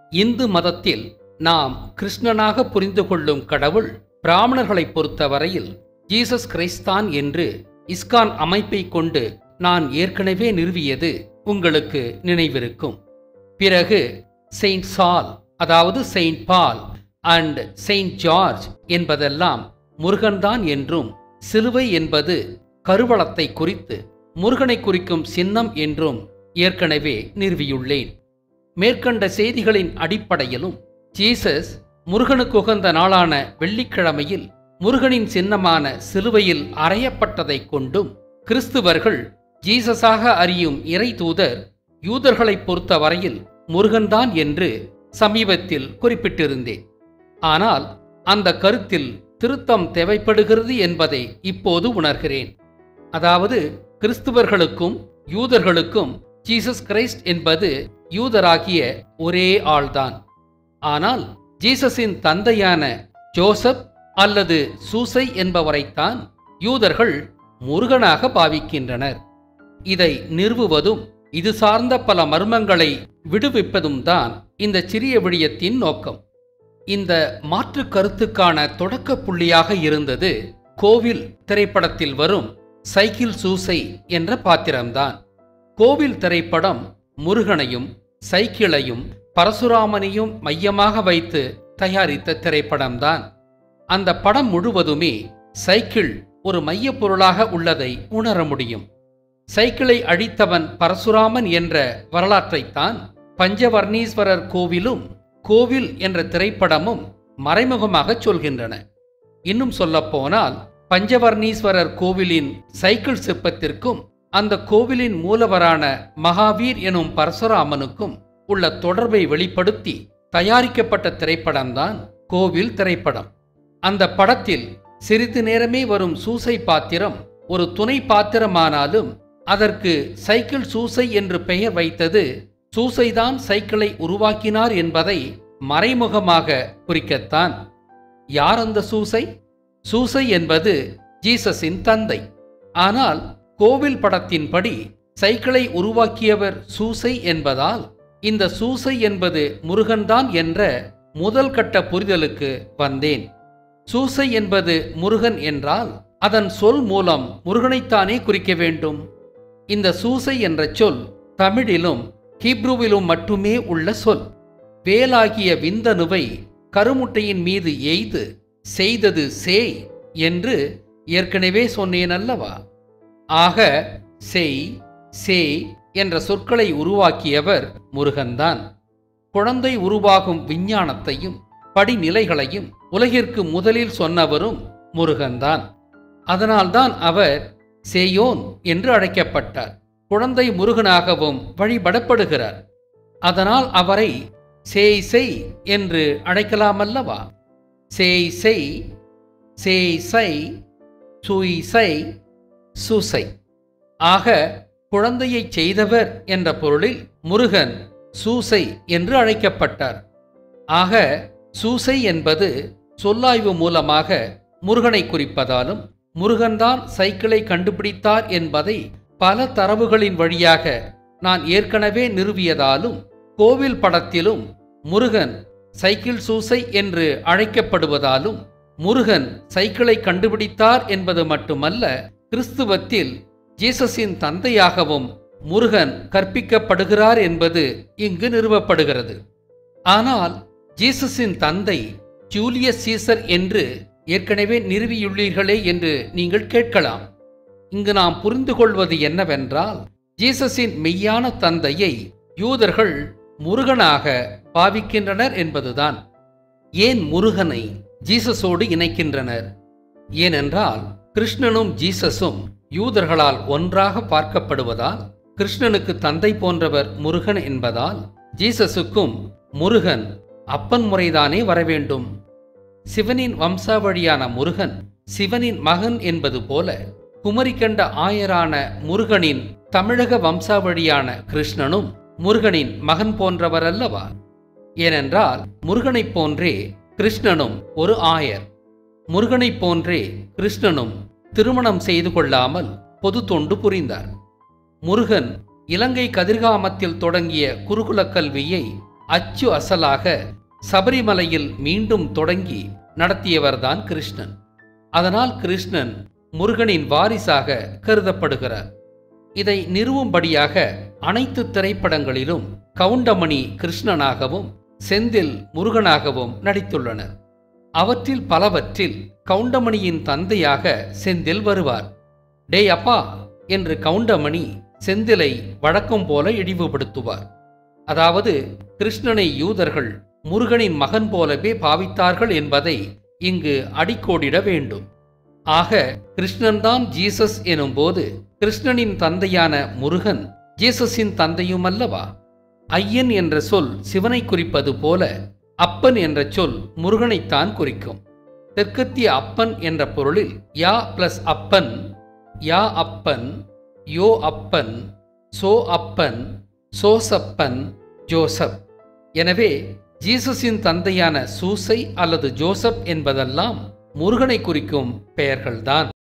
இந்து மதத்தில் நாம் கிருஷ்ணனாக புரிந்து கொள்ளும் கடவுள் பிராமணர்களைப் பொறுத்தவரையில் ஜீசஸ் கிரைஸ்ட் தான் என்று இஸ்கான் அமைப்பை கொண்டு நான் ஏற்கனவே நிறுவியது உங்களுக்கு நினைவிருக்கும் பிறகு செயின்ட் சால் அதாவது saint Paul and saint George என்பதெல்லாம் முருகன்தான் என்றும் சிலுவை என்பது கருவளத்தை குறித்து முருகனை குறிக்கும் சின்னம் என்றும் ஏற்கனவே நிறுவியுள்ளேன் மேற்கண்ட செய்திகளின் அடிப்படையிலும் ஜீசஸ் முருகனுக்கு உகந்த நாளான வெள்ளிக்கிழமையில் முருகனின் சின்னமான சிலுவையில் அறையப்பட்டதைக் கொண்டும் கிறிஸ்துவர்கள் ஜீசஸாக அறியும் இறை தூதர் யூதர்களைப் பொறுத்தவரையில் முருகன்தான் என்று சமீபத்தில் குறிப்பிட்டிருந்தேன் ஆனால் அந்த கருத்தில் திருத்தம் தேவைப்படுகிறது என்பதை இப்போது உணர்கிறேன் அதாவது கிறிஸ்துவர்களுக்கும் யூதர்களுக்கும் ஜீசஸ் கிரைஸ்ட் என்பது யூதராகிய ஒரே ஆள்தான் ஆனால் ஜீசஸின் தந்தையான ஜோசப் அல்லது சூசை என்பவரைத்தான் யூதர்கள் முருகனாக பாவிக்கின்றனர் இதை நிறுவுவதும் இது சார்ந்த பல மர்மங்களை விடுவிப்பதும் தான் இந்த சிறிய விடயத்தின் நோக்கம் இந்த மாற்று கருத்துக்கான தொடக்க புள்ளியாக இருந்தது கோவில் திரைப்படத்தில் வரும் சைக்கிள் சூசை என்ற பாத்திரம்தான் கோவில் திரைப்படம் முருகனையும் சைக்கிளையும் பரசுராமனையும் மையமாக வைத்து தயாரித்த திரைப்படம்தான் அந்த படம் முழுவதுமே சைக்கிள் ஒரு மையப் பொருளாக உள்ளதை உணர முடியும் சைக்கிளை அழித்தவன் பரசுராமன் என்ற வரலாற்றைத்தான் பஞ்சவர்ணீஸ்வரர் கோவிலும் கோவில் என்ற திரைப்படமும் மறைமுகமாக சொல்கின்றன இன்னும் சொல்லப்போனால் பஞ்சவர்ணீஸ்வரர் கோவிலின் சைக்கிள் சிற்பத்திற்கும் அந்த கோவிலின் மூலவரான மகாவீர் எனும் பரசுராமனுக்கும் உள்ள தொடர்பை வெளிப்படுத்தி தயாரிக்கப்பட்ட திரைப்படம்தான் கோவில் திரைப்படம் அந்த படத்தில் சிறிது நேரமே வரும் சூசை பாத்திரம் ஒரு துணை பாத்திரமானாலும் அதற்கு சைக்கிள் சூசை என்று பெயர் வைத்தது சூசைதான் சைக்கிளை உருவாக்கினார் என்பதை மறைமுகமாக குறிக்கத்தான் யார் அந்த சூசை சூசை என்பது ஜீசஸின் தந்தை ஆனால் கோவில் படத்தின்படி சைக்கிளை உருவாக்கியவர் சூசை என்பதால் இந்த சூசை என்பது முருகன்தான் என்ற முதல் கட்ட புரிதலுக்கு வந்தேன் சூசை என்பது முருகன் என்றால் அதன் சொல் மூலம் முருகனைத்தானே குறிக்க வேண்டும் இந்த சூசை என்ற சொல் தமிழிலும் ஹீப்ருவிலும் மட்டுமே உள்ள சொல் வேலாகிய விந்தணுவை கருமுட்டையின் மீது எய்து செய்தது சேய் என்று ஏற்கனவே சொன்னேன் அல்லவா ஆக செய் சேய் என்ற சொற்களை உருவாக்கியவர் முருகன்தான் குழந்தை உருவாகும் விஞ்ஞானத்தையும் படிநிலைகளையும் உலகிற்கு முதலில் சொன்னவரும் முருகன்தான் அதனால்தான் அவர் சேயோன் என்று அழைக்கப்பட்டார் குழந்தை முருகனாகவும் வழிபடப்படுகிறார் அதனால் அவரை சேய் செய் என்று அழைக்கலாமல்லவா சேய் செய் சேய் சை சுய் சை சுசை ஆக குழந்தையைச் செய்தவர் என்ற பொருளில் முருகன் சூசை என்று அழைக்கப்பட்டார் ஆக சூசை என்பது சொல்லாய்வு மூலமாக முருகனை குறிப்பதாலும் முருகன்தான் சைக்கிளை கண்டுபிடித்தார் என்பதை பல தரவுகளின் வழியாக நான் ஏற்கனவே நிறுவியதாலும் கோவில் படத்திலும் முருகன் சைக்கிள் சூசை என்று அழைக்கப்படுவதாலும் முருகன் சைக்கிளை கண்டுபிடித்தார் என்பது மட்டுமல்ல கிறிஸ்துவத்தில் ஜீசஸின் தந்தையாகவும் முருகன் கற்பிக்கப்படுகிறார் என்பது இங்கு நிறுவப்படுகிறது ஆனால் ஜீசஸின் தந்தை ஜூலியஸ் சீசர் என்று ஏற்கனவே நிறுவியுள்ளீர்களே என்று நீங்கள் கேட்கலாம் இங்கு நாம் புரிந்து கொள்வது என்னவென்றால் ஜீசஸின் மெய்யான தந்தையை யூதர்கள் முருகனாக பாவிக்கின்றனர் என்பதுதான் ஏன் முருகனை ஜீசஸோடு இணைக்கின்றனர் ஏனென்றால் கிருஷ்ணனும் ஜீசஸும் யூதர்களால் ஒன்றாக பார்க்கப்படுவதால் கிருஷ்ணனுக்கு தந்தை போன்றவர் முருகன் என்பதால் ஜீசஸுக்கும் முருகன் அப்பன் முறைதானே வரவேண்டும் சிவனின் வம்சாவழியான முருகன் சிவனின் மகன் என்பது போல குமரி கண்ட ஆயரான முருகனின் தமிழக வம்சாவழியான கிருஷ்ணனும் முருகனின் மகன் போன்றவர் அல்லவா ஏனென்றால் முருகனைப் போன்றே கிருஷ்ணனும் ஒரு ஆயர் முருகனைப் போன்றே கிருஷ்ணனும் திருமணம் செய்து கொள்ளாமல் பொது தொண்டு புரிந்தார் முருகன் இலங்கை கதிர்காமத்தில் தொடங்கிய குருகுல கல்வியை அச்சு அசலாக சபரிமலையில் மீண்டும் தொடங்கி நடத்தியவர்தான் கிருஷ்ணன் அதனால் கிருஷ்ணன் முருகனின் வாரிசாக கருதப்படுகிறார் இதை நிறுவும்படியாக அனைத்து திரைப்படங்களிலும் கவுண்டமணி கிருஷ்ணனாகவும் செந்தில் முருகனாகவும் நடித்துள்ளனர் அவற்றில் பலவற்றில் கவுண்டமணியின் தந்தையாக செந்தில் வருவார் டேய் அப்பா என்று கவுண்டமணி செந்திலை வழக்கம் போல இழிவுபடுத்துவார் அதாவது கிருஷ்ணனை யூதர்கள் முருகனின் மகன் போலவே பாவித்தார்கள் என்பதை இங்கு அடிக்கோடிட வேண்டும் ஆக கிருஷ்ணன்தான் ஜீசஸ் எனும்போது கிருஷ்ணனின் தந்தையான முருகன் ஜீசஸின் தந்தையுமல்லவா ஐயன் என்ற சொல் சிவனை குறிப்பது போல அப்பன் என்ற சொல் முருகனைத்தான் குறிக்கும் தெற்கத்திய அப்பன் என்ற பொருளில் யா பிளஸ் அப்பன் யா அப்பன் யோ அப்பன் சோ அப்பன் சோசப்பன் ஜோசப் எனவே ஜீசஸின் தந்தையான சூசை அல்லது ஜோசப் என்பதெல்லாம் முருகனை குறிக்கும் பெயர்கள்தான்